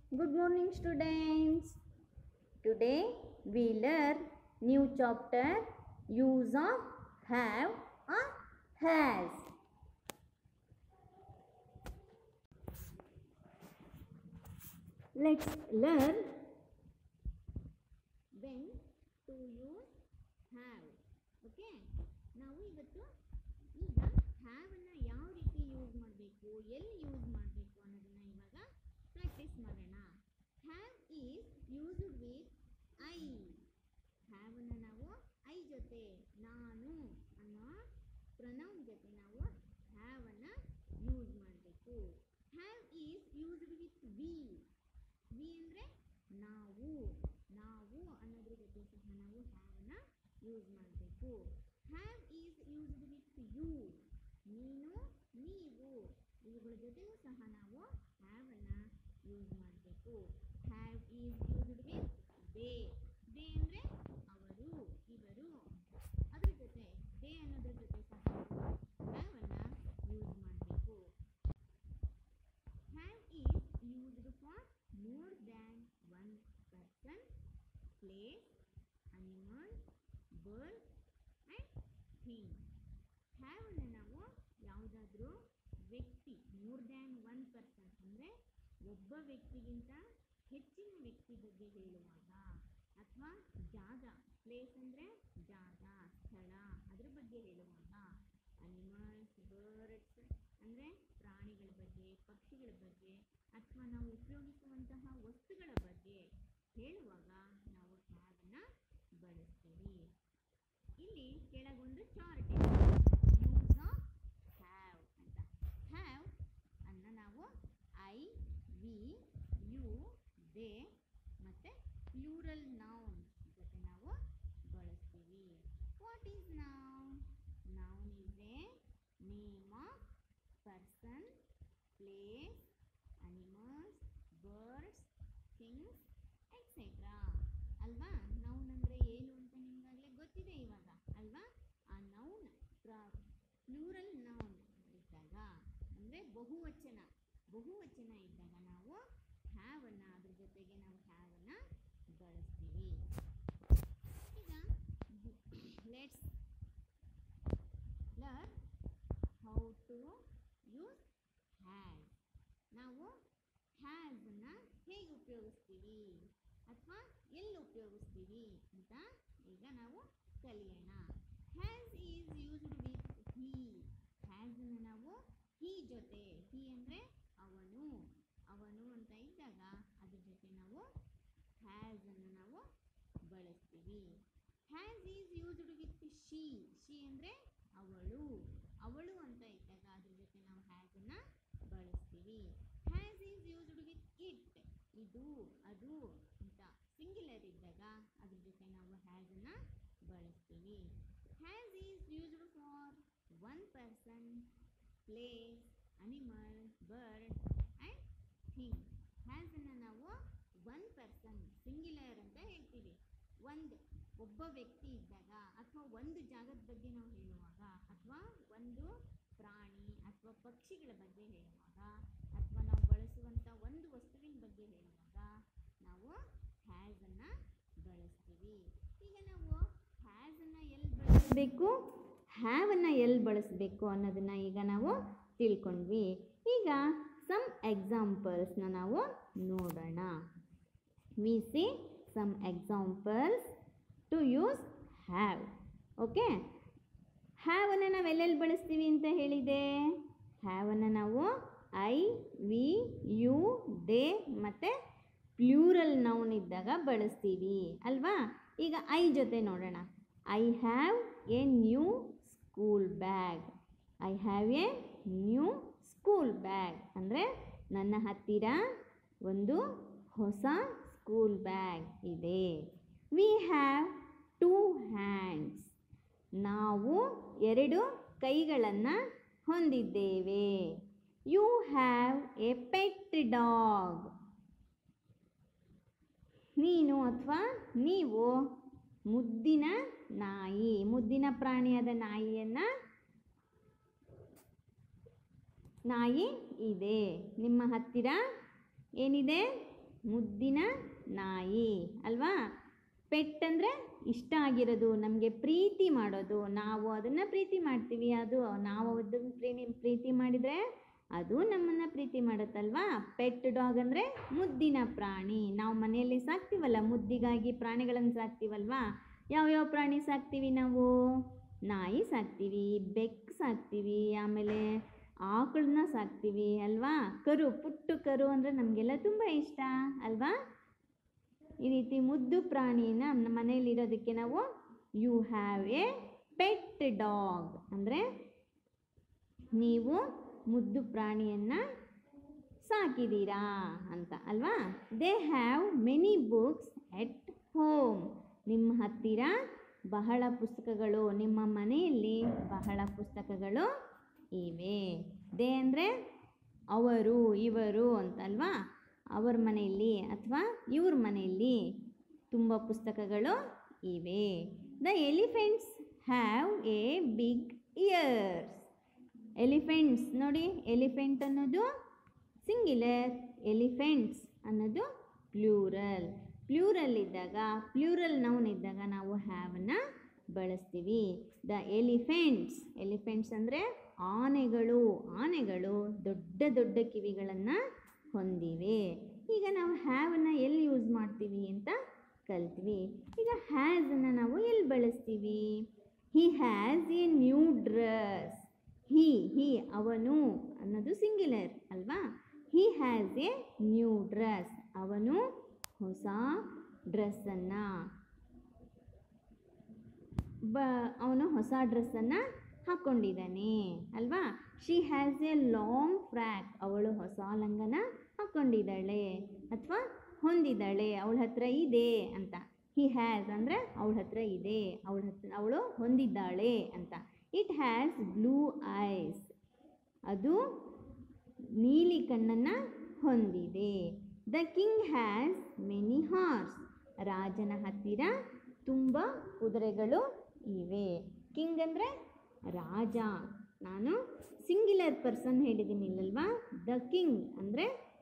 Good morning, students. Today we learn new chapter use of have or has. Let's learn when to use have. Okay? ನಾವು ಇವತ್ತು ಈಗ have ಅನ್ನ ಯಾವ ರೀತಿ use ಮಾಡಬೇಕು ಎಲ್ಲಿ ಯೂಸ್ ಮಾಡಬೇಕು ಅನ್ನೋದನ್ನ ಇವಾಗ ಪ್ರಾಕ್ಟೀಸ್ ಮಾಡೋಣ have is used with I have ಅನ್ನ ನಾವು ಐ ಜೊತೆ ನಾನು ಅನ್ನೋ ಪ್ರನೌನ್ ಜೊತೆ ನಾವು ಹ್ಯಾವ್ ಅನ್ನ ಯೂಸ್ ಮಾಡಬೇಕು have is used with we we ಅಂದರೆ ನಾವು ನಾವು ಅನ್ನೋದ್ರ ಜೊತೆ ಸಹ ನಾವು ಹ್ಯಾವನ್ನ ಯೂಸ್ ಮಾಡಬೇಕು have is used with you ನೀನು ನೀವು ಇವುಗಳ ಜೊತೆನೂ ಸಹ ನಾವು ಹ್ಯಾವನ್ನ ಯೂಸ್ ಮಾಡಬೇಕು have is used with they they ಅಂದರೆ ಅವರು ಇವರು ಅದ್ರ ಜೊತೆ ದೇ ಅನ್ನೋದ್ರ ಜೊತೆ ಸಹ ಹ್ಯಾವನ್ನ ಯೂಸ್ ಮಾಡಬೇಕು have is used for more than one person, place, animal, bird and thing. have ಅನ್ನ ನಾವು ಯಾವುದಾದ್ರೂ ವ್ಯಕ್ತಿ ಮೋರ್ ದ್ಯಾನ್ ಒನ್ ಪರ್ಸನ್ ಅಂದರೆ ಒಬ್ಬ ವ್ಯಕ್ತಿಗಿಂತ ಹೆಚ್ಚಿನ ವ್ಯಕ್ತಿ ಬಗ್ಗೆ ಹೇಳುವಾಗ ಅಥವಾ ಜಾಗ ಪ್ಲೇಸ್ ಅಂದರೆ ಜಾಗ ಸ್ಥಳ ಅದ್ರ ಬಗ್ಗೆ ಹೇಳುವಾಗ ಅನಿಮಲ್ಸ್ ಬರ್ಡ್ಸ್ ಅಂದರೆ ಪ್ರಾಣಿಗಳ ಬಗ್ಗೆ ಪಕ್ಷಿಗಳ ಬಗ್ಗೆ ಅಥವಾ ನಾವು ಉಪಯೋಗಿಸುವಂತಹ ವಸ್ತುಗಳ ಬಗ್ಗೆ ಹೇಳುವಾಗ ನಾವು ಹ್ಯಾವನ್ನ ಬಳಸ್ತೀವಿ ಇಲ್ಲಿ ಕೆಳಗೊಂದು ಚಾರ್ಟ್ ಇದೆ ಯೂಸ್ ಆಫ್ ಹ್ಯಾವ್ ಅಂತ ಹ್ಯಾವ್ ಅನ್ನ ನಾವು ಐ ವಿ ಯು ದೇ ಮತ್ತು ಪ್ಲೂರಲ್ ನೌನ್ ಜೊತೆ ನಾವು ಬಳಸ್ತೀವಿ what is noun noun is a name of person place animals birds things etcetera ಅಲ್ವಾ ನೌನ್ ಅಂದರೆ ಏನು ಅಂತ ನಿಮಗಾಗಲೇ ಗೊತ್ತಿದೆ ಇವಾಗ ಅಲ್ವಾ ಆ ನೌನ್ ಪ್ಲೂರಲ್ ನೌನ್ ಇದ್ದಾಗ ಅಂದರೆ ಬಹುವಚನ ಬಹುವಚನ ಇದ್ದಾಗ ನಾವು ಹ್ಯಾವನ್ನ ಅದ್ರ ಜೊತೆಗೆ ನಾವು ಹ್ಯಾವನ್ನ ಬಳಸ್ತೀವಿ ಈಗ let's learn how to use has ನಾವು ಹ್ಯಾಸನ್ನು ಹೇಗೆ ಉಪಯೋಗಿಸ್ತೀವಿ ಅಥವಾ ಎಲ್ಲಿ ಉಪಯೋಗಿಸ್ತೀವಿ ಅಂತ ಈಗ ನಾವು ಕಲಿಯೋಣ has is used with he ಹ್ಯಾಸನ್ನು ನಾವು ಹೀ ಜೊತೆ ಹೀ ಅಂದರೆ ಅವನು ಅವನು ಅಂತ ಇದ್ದಾಗ ಅದ್ರ ಜೊತೆ ನಾವು ಹ್ಯಾಸನ್ನು ನಾವು ಬಳಸ್ತೀವಿ has is used with she she ಅಂದರೆ ಅವಳು ಅವಳು ಅಂತ ಇದ್ದಾಗ ಅದ್ರ ಜೊತೆ ನಾವು ಹ್ಯಾಸನ್ನು ಬಳಸ್ತೀವಿ has is used with it ಇದು ಅದು ಅಂತ ಸಿಂಗ್ಯುಲರ್ ಇದ್ದಾಗ ಅದ್ರ ಜೊತೆ ನಾವು ಹ್ಯಾಸನ್ನು ಬಳಸ್ತೀವಿ has is used for one person place animal bird and thing ಹ್ಯಾಸನ್ನು ನಾವು ಒನ್ ಪರ್ಸನ್ ಸಿಂಗ್ಯುಲರ್ ಅಂತ ಹೇಳ್ತೀವಿ ಒಂದು ಒಬ್ಬ ವ್ಯಕ್ತಿ ಇದ್ದಾಗ ಅಥವಾ ಒಂದು ಜಾಗದ ಬಗ್ಗೆ ನಾವು ಹೇಳುವಾಗ ಅಥವಾ ಒಂದು ಪ್ರಾಣಿ ಅಥವಾ ಪಕ್ಷಿಗಳ ಬಗ್ಗೆ ಹೇಳುವಾಗ ಅಥವಾ ನಾವು ಬಳಸುವಂಥ ಒಂದು ವಸ್ತುವಿನ ಬಗ್ಗೆ ಹೇಳುವಾಗ ನಾವು ಹ್ಯಾಸನ್ನು ಬಳಸ್ತೀವಿ ಈಗ ನಾವು ಹ್ಯಾಸನ್ನು ಎಲ್ಲಿ ಬಳಸಬೇಕು ಹ್ಯಾವನ್ನು ಎಲ್ಲಿ ಬಳಸಬೇಕು ಅನ್ನೋದನ್ನು ಈಗ ನಾವು ತಿಳ್ಕೊಂಡ್ವಿ ಈಗ ಸಮ್ ಎಕ್ಸಾಂಪಲ್ಸ್ನ ನಾವು ನೋಡೋಣ we see some examples to use have okay ಹ್ಯಾವನ್ನು ನಾವು ಎಲ್ಲೆಲ್ಲಿ ಬಳಸ್ತೀವಿ ಅಂತ ಹೇಳಿದೆ ಹ್ಯಾವನ್ನು ನಾವು ಐ ವಿ ಯು ದೇ ಮತ್ತು ಪ್ಲ್ಯೂರಲ್ ನೌನ್ ಇದ್ದಾಗ ಬಳಸ್ತೀವಿ ಅಲ್ವಾ ಈಗ ಐ ಜೊತೆ ನೋಡೋಣ I have a new school bag I have a new school bag ಅಂದರೆ ನನ್ನ ಹತ್ತಿರ ಒಂದು ಹೊಸ ಸ್ಕೂಲ್ ಬ್ಯಾಗ್ ಇದೆ ವಿ ಹ್ಯಾವ್ ಟೂ ಹ್ಯಾಂಡ್ಸ್ ನಾವು ಎರಡು ಕೈಗಳನ್ನು ಹೊಂದಿದ್ದೇವೆ you have a pet dog ನೀನು ಅಥವಾ ನೀವು ಮುದ್ದಿನ ನಾಯಿ ಮುದ್ದಿನ ಪ್ರಾಣಿಯಾದ ನಾಯಿಯನ್ನು ನಾಯಿ ಇದೆ ನಿಮ್ಮ ಹತ್ತಿರ ಏನಿದೆ ಮುದ್ದಿನ ನಾಯಿ ಅಲ್ವಾ ಪೆಟ್ ಅಂದರೆ ಇಷ್ಟ ಆಗಿರೋದು ನಮಗೆ ಪ್ರೀತಿ ಮಾಡೋದು ನಾವು ಅದನ್ನು ಪ್ರೀತಿ ಮಾಡ್ತೀವಿ ಅದು ನಾವು ಅದನ್ನು ಪ್ರೀತಿ ಪ್ರೀತಿ ಮಾಡಿದರೆ ಅದು ನಮ್ಮನ್ನು ಪ್ರೀತಿ ಮಾಡುತ್ತಲ್ವಾ ಪೆಟ್ ಡಾಗ್ ಅಂದರೆ ಮುದ್ದಿನ ಪ್ರಾಣಿ ನಾವು ಮನೆಯಲ್ಲಿ ಸಾಕ್ತೀವಲ್ಲ ಮುದ್ದಿಗಾಗಿ ಪ್ರಾಣಿಗಳನ್ನು ಸಾಕ್ತೀವಲ್ವಾ ಯಾವ್ಯಾವ ಪ್ರಾಣಿ ಸಾಕ್ತೀವಿ ನಾವು ನಾಯಿ ಸಾಕ್ತೀವಿ ಬೆಕ್ಕು ಸಾಕ್ತೀವಿ ಆಮೇಲೆ ಆಕಳನ್ನ ಸಾಕ್ತೀವಿ ಅಲ್ವಾ ಕರು ಪುಟ್ಟು ಕರು ಅಂದರೆ ನಮಗೆಲ್ಲ ತುಂಬ ಇಷ್ಟ ಅಲ್ವಾ ಈ ರೀತಿ ಮುದ್ದು ಪ್ರಾಣಿನ ನಮ್ಮ ಮನೆಯಲ್ಲಿರೋದಕ್ಕೆ ನಾವು you have a pet dog ಅಂದರೆ ನೀವು ಮುದ್ದು ಪ್ರಾಣಿಯನ್ನು ಸಾಕಿದ್ದೀರಾ ಅಂತ ಅಲ್ವಾ they have many books at home ನಿಮ್ಮ ಹತ್ತಿರ ಬಹಳ ಪುಸ್ತಕಗಳು ನಿಮ್ಮ ಮನೆಯಲ್ಲಿ ಬಹಳ ಪುಸ್ತಕಗಳು ಇವೆ ದೇ ಅಂದರೆ ಅವರು ಇವರು ಅಂತಲ್ವಾ ಅವ್ರ ಮನೆಯಲ್ಲಿ ಅಥವಾ ಇವ್ರ ಮನೆಯಲ್ಲಿ ತುಂಬ ಪುಸ್ತಕಗಳು ಇವೆ the elephants have a big ears elephants ನೋಡಿ ಎಲಿಫೆಂಟ್ ಅನ್ನೋದು ಸಿಂಗ್ಯುಲರ್ ಎಲಿಫೆಂಟ್ಸ್ ಅನ್ನೋದು ಪ್ಲೂರಲ್ ಪ್ಲೂರಲ್ ಇದ್ದಾಗ ಪ್ಲೂರಲ್ ನೌನ್ ಇದ್ದಾಗ ನಾವು ಹ್ಯಾವನ್ನ ಬಳಸ್ತೀವಿ ದ ಎಲಿಫೆಂಟ್ಸ್ ಎಲಿಫೆಂಟ್ಸ್ ಅಂದರೆ ಆನೆಗಳು ಆನೆಗಳು ದೊಡ್ಡ ದೊಡ್ಡ ಕಿವಿಗಳನ್ನು ಹೊಂದಿವೆ ಈಗ ನಾವು ಹ್ಯಾವನ್ನು ಎಲ್ಲಿ ಯೂಸ್ ಮಾಡ್ತೀವಿ ಅಂತ ಕಲ್ತ್ವಿ ಈಗ ಹ್ಯಾಸನ್ನು ನಾವು ಎಲ್ಲಿ ಬಳಸ್ತೀವಿ he has a new dress he he ಅವನು ಅನ್ನೋದು ಸಿಂಗ್ಯುಲರ್ ಅಲ್ವಾ he has a new dress ಅವನು ಹೊಸ ಡ್ರೆಸ್ಸನ್ನು ಬ ಅವನು ಹೊಸ ಡ್ರೆಸ್ಸನ್ನು ಹಾಕ್ಕೊಂಡಿದ್ದಾನೆ ಅಲ್ವಾ she has a long frock ಅವಳು ಹೊಸ ಲಂಗನ ಹಾಕ್ಕೊಂಡಿದ್ದಾಳೆ ಅಥವಾ ಹೊಂದಿದ್ದಾಳೆ ಅವಳ ಹತ್ರ ಇದೆ ಅಂತ ಹಿ ಹ್ಯಾಸ್ ಅಂದರೆ ಅವಳ ಹತ್ರ ಇದೆ ಅವಳ ಹತ್ರ ಅವಳು ಹೊಂದಿದ್ದಾಳೆ ಅಂತ ಇಟ್ ಹ್ಯಾಸ್ ಬ್ಲೂ ಐಸ್ ಅದು ನೀಲಿ ಕಣ್ಣನ್ನು ಹೊಂದಿದೆ the king has many horse ರಾಜನ ಹತ್ತಿರ ತುಂಬ ಕುದುರೆಗಳು ಇವೆ ಕಿಂಗ್ ಅಂದರೆ ರಾಜ ನಾನು ಸಿಂಗ್ಯುಲರ್ ಪರ್ಸನ್ ಹೇಳಿದ್ದೀನಿ ಇಲ್ಲಲ್ವಾ ದ ಕಿಂಗ್ ಅಂದರೆ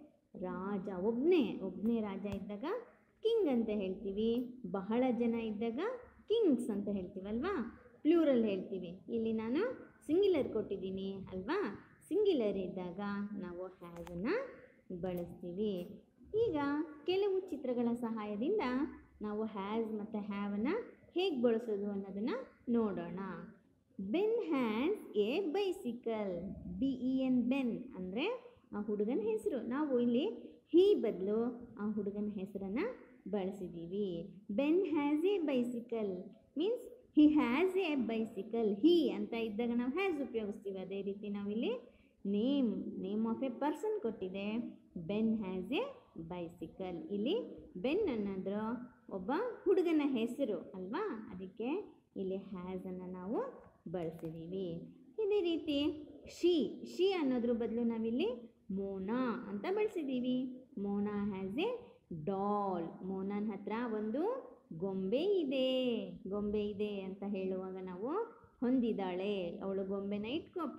ರಾಜ ಒಬ್ಬನೇ ಒಬ್ಬನೇ ರಾಜ ಇದ್ದಾಗ ಕಿಂಗ್ ಅಂತ ಹೇಳ್ತೀವಿ ಬಹಳ ಜನ ಇದ್ದಾಗ ಕಿಂಗ್ಸ್ ಅಂತ ಹೇಳ್ತೀವಲ್ವಾ ಪ್ಲೂರಲ್ ಹೇಳ್ತೀವಿ ಇಲ್ಲಿ ನಾನು ಸಿಂಗ್ಯುಲರ್ ಕೊಟ್ಟಿದ್ದೀನಿ ಅಲ್ವಾ ಸಿಂಗ್ಯುಲರ್ ಇದ್ದಾಗ ನಾವು ಹ್ಯಾಸನ್ನು ಬಳಸ್ತೀವಿ ಈಗ ಕೆಲವು ಚಿತ್ರಗಳ ಸಹಾಯದಿಂದ ನಾವು ಹ್ಯಾಸ್ ಮತ್ತು ಹ್ಯಾವನ್ನು ಹೇಗೆ ಬಳಸೋದು ಅನ್ನೋದನ್ನು ನೋಡೋಣ Ben has a bicycle B E N Ben ಅಂದರೆ ಆ ಹುಡುಗನ ಹೆಸರು ನಾವು ಇಲ್ಲಿ ಹೀ ಬದಲು ಆ ಹುಡುಗನ ಹೆಸರನ್ನು ಬಳಸಿದ್ದೀವಿ Ben has a bicycle means he has a bicycle he ಅಂತ ಇದ್ದಾಗ ನಾವು ಹ್ಯಾಸ್ ಉಪಯೋಗಿಸ್ತೀವಿ ಅದೇ ರೀತಿ ನಾವಿಲ್ಲಿ name name of a person ಕೊಟ್ಟಿದೆ ಬೆನ್ ಹ್ಯಾಸ್ ಎ ಬೈಸಿಕಲ್ ಇಲ್ಲಿ ಬೆನ್ ಅನ್ನೋದ್ರ ಒಬ್ಬ ಹುಡುಗನ ಹೆಸರು ಅಲ್ವಾ ಅದಕ್ಕೆ ಇಲ್ಲಿ ಹ್ಯಾಸನ್ನು ನಾವು ಬಳಸಿದ್ದೀವಿ ಇದೇ ರೀತಿ ಶಿ ಶಿ ಅನ್ನೋದ್ರ ಬದಲು ನಾವಿಲ್ಲಿ ಮೋನಾ ಅಂತ ಬಳಸಿದ್ದೀವಿ ಮೋನಾ ಹ್ಯಾಸ್ ಎ ಡಾಲ್ ಮೋನನ್ ಹತ್ರ ಒಂದು ಗೊಂಬೆ ಇದೆ ಗೊಂಬೆ ಇದೆ ಅಂತ ಹೇಳುವಾಗ ನಾವು ಹೊಂದಿದ್ದಾಳೆ ಅವಳು ಗೊಂಬೆನ ಇಟ್ಕೊಪ್ಪ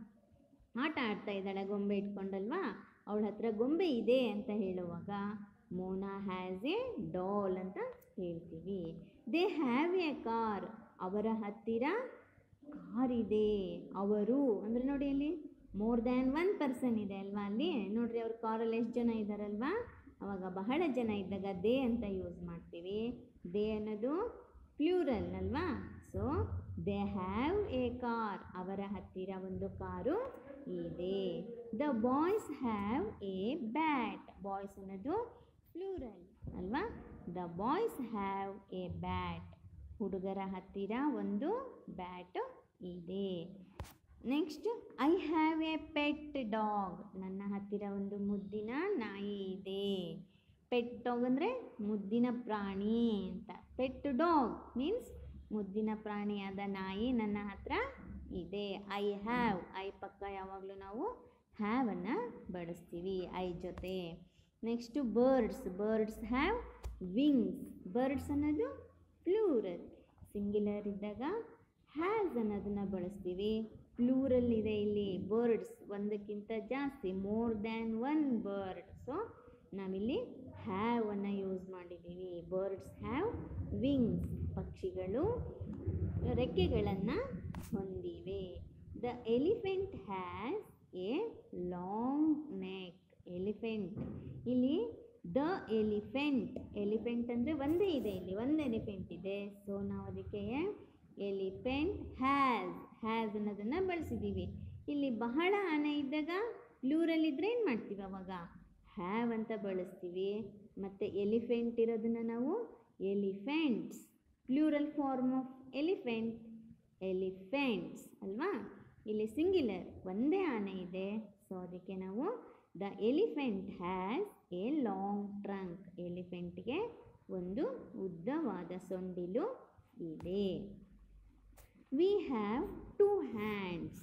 ಆಟ ಆಡ್ತಾ ಇದ್ದಾಳೆ ಗೊಂಬೆ ಇಟ್ಕೊಂಡಲ್ವಾ ಅವಳ ಹತ್ರ ಗೊಂಬೆ ಇದೆ ಅಂತ ಹೇಳುವಾಗ ಮೋನಾ ಹ್ಯಾಸ್ ಎ ಡಾಲ್ ಅಂತ ಹೇಳ್ತೀವಿ ದೇ ಹ್ಯಾವ್ ಎ ಕಾರ್ ಅವರ ಹತ್ತಿರ ಕಾರ್ ಇದೆ ಅವರು ಅಂದರೆ ನೋಡಿ ಅಲ್ಲಿ ಮೋರ್ ದ್ಯಾನ್ ಒನ್ ಪರ್ಸನ್ ಇದೆ ಅಲ್ವಾ ಅಲ್ಲಿ ನೋಡ್ರಿ ಅವ್ರ ಕಾರಲ್ಲಿ ಎಷ್ಟು ಜನ ಇದ್ದಾರಲ್ವಾ ಅವಾಗ ಬಹಳ ಜನ ಇದ್ದಾಗ ದೇ ಅಂತ ಯೂಸ್ ಮಾಡ್ತೀವಿ ದೇ ಅನ್ನೋದು ಪ್ಲೂರಲ್ ಅಲ್ವಾ so they have a car ಅವರ ಹತ್ತಿರ ಒಂದು ಕಾರು ಇದೆ the boys have a bat boys ಅನ್ನೋದು ಪ್ಲೂರಲ್ ಅಲ್ವಾ the boys have a bat ಹುಡುಗರ ಹತ್ತಿರ ಒಂದು ಬ್ಯಾಟ್ ಇದೆ next I have a pet dog ನನ್ನ ಹತ್ತಿರ ಒಂದು ಮುದ್ದಿನ ನಾಯಿ ಇದೆ ಪೆಟ್ ಡಾಗ್ ಅಂದರೆ ಮುದ್ದಿನ ಪ್ರಾಣಿ ಅಂತ ಪೆಟ್ ಡಾಗ್ ಮೀನ್ಸ್ ಮುದ್ದಿನ ಪ್ರಾಣಿಯಾದ ನಾಯಿ ನನ್ನ ಹತ್ರ ಇದೆ ಐ ಹ್ಯಾವ್ ಐ ಪಕ್ಕ ಯಾವಾಗಲೂ ನಾವು ಹ್ಯಾವನ್ನು ಬಳಸ್ತೀವಿ ಐ ಜೊತೆ next birds birds have wings birds ಅನ್ನೋದು ಪ್ಲೂರಲ್ ಸಿಂಗ್ಯುಲರ್ ಇದ್ದಾಗ ಹ್ಯಾಸ್ ಅನ್ನೋದನ್ನು ಬಳಸ್ತೀವಿ ಪ್ಲೂರಲ್ ಇದೆ ಇಲ್ಲಿ ಬರ್ಡ್ಸ್ ಒಂದಕ್ಕಿಂತ ಜಾಸ್ತಿ more than one bird so ನಾವಿಲ್ಲಿ ಹ್ಯಾವ್ ಅನ್ನು ಯೂಸ್ ಮಾಡಿದ್ದೀವಿ ಬರ್ಡ್ಸ್ ಹ್ಯಾವ್ ವಿಂಗ್ಸ್ ಪಕ್ಷಿಗಳು ರೆಕ್ಕೆಗಳನ್ನು ಹೊಂದಿವೆ the elephant has a long neck elephant ಇಲ್ಲಿ ದ ಎಲಿಫೆಂಟ್ ಎಲಿಫೆಂಟ್ ಅಂದರೆ ಒಂದೇ ಇದೆ ಇಲ್ಲಿ ಒಂದು ಎಲಿಫೆಂಟ್ ಇದೆ ಸೊ ನಾವು ಅದಕ್ಕೆ ಎಲಿಫೆಂಟ್ ಹ್ಯಾಸ್ ಹ್ಯಾಸ್ ಅನ್ನೋದನ್ನು ಬಳಸಿದ್ದೀವಿ ಇಲ್ಲಿ ಬಹಳ ಆನೆ ಇದ್ದಾಗ ಪ್ಲೂರಲ್ಲಿದ್ದರೆ ಏನು ಮಾಡ್ತೀವಿ ಅವಾಗ ಹ್ಯಾವ್ ಅಂತ ಬಳಸ್ತೀವಿ ಮತ್ತು ಎಲಿಫೆಂಟ್ ಇರೋದನ್ನು ನಾವು elephants plural form of elephant elephants ಅಲ್ವಾ ಇಲ್ಲಿ ಸಿಂಗ್ಯುಲರ್ ಒಂದೇ ಆನೆ ಇದೆ ಸೊ ಅದಕ್ಕೆ ನಾವು the elephant has a long trunk ಎಲಿಫೆಂಟ್ಗೆ ಒಂದು ಉದ್ದವಾದ ಸೊಂಡಿಲು ಇದೆ ವಿ ಹ್ಯಾವ್ ಟೂ ಹ್ಯಾಂಡ್ಸ್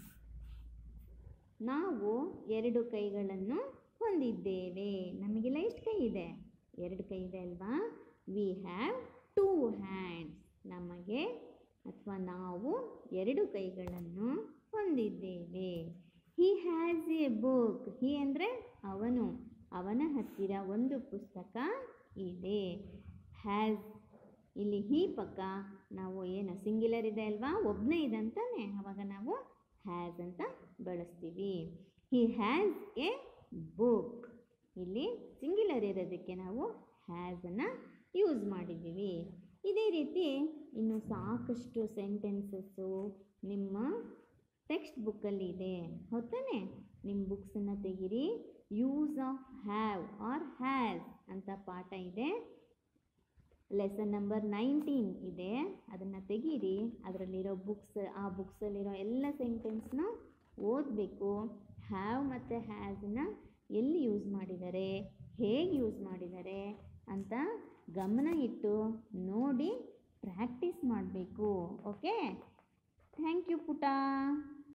ನಾವು ಎರಡು ಕೈಗಳನ್ನು ಹೊಂದಿದ್ದೇವೆ ನಮಗೆಲ್ಲ ಎಷ್ಟು ಕೈ ಇದೆ ಎರಡು ಕೈ ಇದೆ ಅಲ್ವಾ ವಿ ಹ್ಯಾವ್ ಟೂ ಹ್ಯಾಂಡ್ಸ್ ನಮಗೆ ಅಥವಾ ನಾವು ಎರಡು ಕೈಗಳನ್ನು ಹೊಂದಿದ್ದೇವೆ he has a book he ಅಂದರೆ ಅವನು ಅವನ ಹತ್ತಿರ ಒಂದು ಪುಸ್ತಕ ಇದೆ ಹ್ಯಾಸ್ ಇಲ್ಲಿ ಹಿ ಪಕ್ಕ ನಾವು ಏನು ಸಿಂಗ್ಯುಲರ್ ಇದೆ ಅಲ್ವಾ ಒಬ್ಬನೇ ಇದೆ ಅಂತಾನೆ ಅವಾಗ ನಾವು ಹ್ಯಾಸ್ ಅಂತ ಬಳಸ್ತೀವಿ ಹಿ ಹ್ಯಾಸ್ ಎ ಬುಕ್ ಇಲ್ಲಿ ಸಿಂಗ್ಯುಲರ್ ಇರೋದಕ್ಕೆ ನಾವು ಹ್ಯಾಸನ್ನು ಯೂಸ್ ಮಾಡಿದ್ದೀವಿ ಇದೇ ರೀತಿ ಇನ್ನು ಸಾಕಷ್ಟು ಸೆಂಟೆನ್ಸಸ್ಸು ನಿಮ್ಮ ಟೆಕ್ಸ್ಟ್ ಬುಕ್ಕಲ್ಲಿ ಇದೆ ಹೌದಾನೆ ನಿಮ್ಮ ಬುಕ್ಸನ್ನು ತೆಗಿರಿ use of have or has ಅಂತ ಪಾಠ ಇದೆ ಲೆಸನ್ ನಂಬರ್ ನೈನ್ಟೀನ್ ಇದೆ ಅದನ್ನು ತೆಗೀರಿ ಅದರಲ್ಲಿರೋ ಬುಕ್ಸ್ ಆ ಬುಕ್ಸಲ್ಲಿರೋ ಎಲ್ಲ ಸೆಂಟೆನ್ಸ್ನ ಓದಬೇಕು ಹ್ಯಾವ್ ಮತ್ತು ಹ್ಯಾಸನ್ನ ಎಲ್ಲಿ ಯೂಸ್ ಮಾಡಿದ್ದಾರೆ ಹೇಗೆ ಯೂಸ್ ಮಾಡಿದ್ದಾರೆ ಅಂತ ಗಮನ ಇಟ್ಟು ನೋಡಿ ಪ್ರಾಕ್ಟೀಸ್ ಮಾಡಬೇಕು ಓಕೆ ಥ್ಯಾಂಕ್ ಯು ಪುಟ